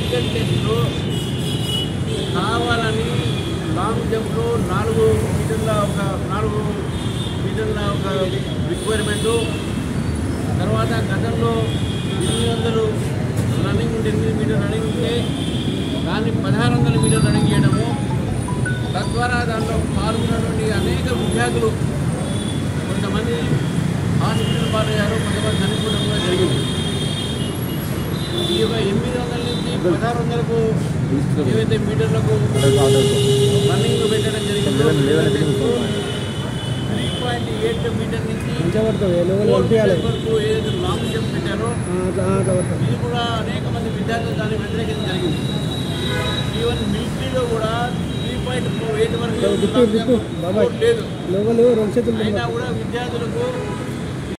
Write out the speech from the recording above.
Physical టెస్ట్లో కావాలని long జంప్లో నాలుగు మీటర్ల ఒక నాలుగు మీటర్ల ఒక రిక్వైర్మెంటు తర్వాత గతంలో ఎనిమిది వందలు రన్నింగ్ ఉంటే ఎనిమిది మీటర్ రన్నింగ్ ఉంటే దాన్ని పదహారు వందల మీటర్ రన్నింగ్ చేయడము తద్వారా దాంట్లో పాల్గొన్నటువంటి అనేక విద్యార్థులు కొంతమంది హాస్పిటల్ పాలయ్యారు కొంతమంది చనిపోవడం కూడా జరిగింది ఈ యొక్క ఎనిమిది వందల నుంచి పదహారు వందలకు ఏవైతే మీటర్లకు రన్నింగ్ పెట్టడం జరిగిందో త్రీ పాయింట్ ఎయిట్ మీటర్ నుంచి మంచిగా పడుతుంది లోపల ఫోర్ పంపించాలి మీటర్ వరకు ఏదైతే లాంగ్ జంప్ పెట్టారో అట్లా అట్లా పడుతుంది ఇది కూడా అనేక మంది విద్యార్థులు దాన్ని వ్యతిరేకించడం జరిగింది ఈవెన్ మిలిటరీలో కూడా త్రీ పాయింట్ ఎయిట్ వరకు దిక్కు, దిక్కు, బాబాయ్. లేదు లోపల రెండు చేతులు అయినా కూడా విద్యార్థులకు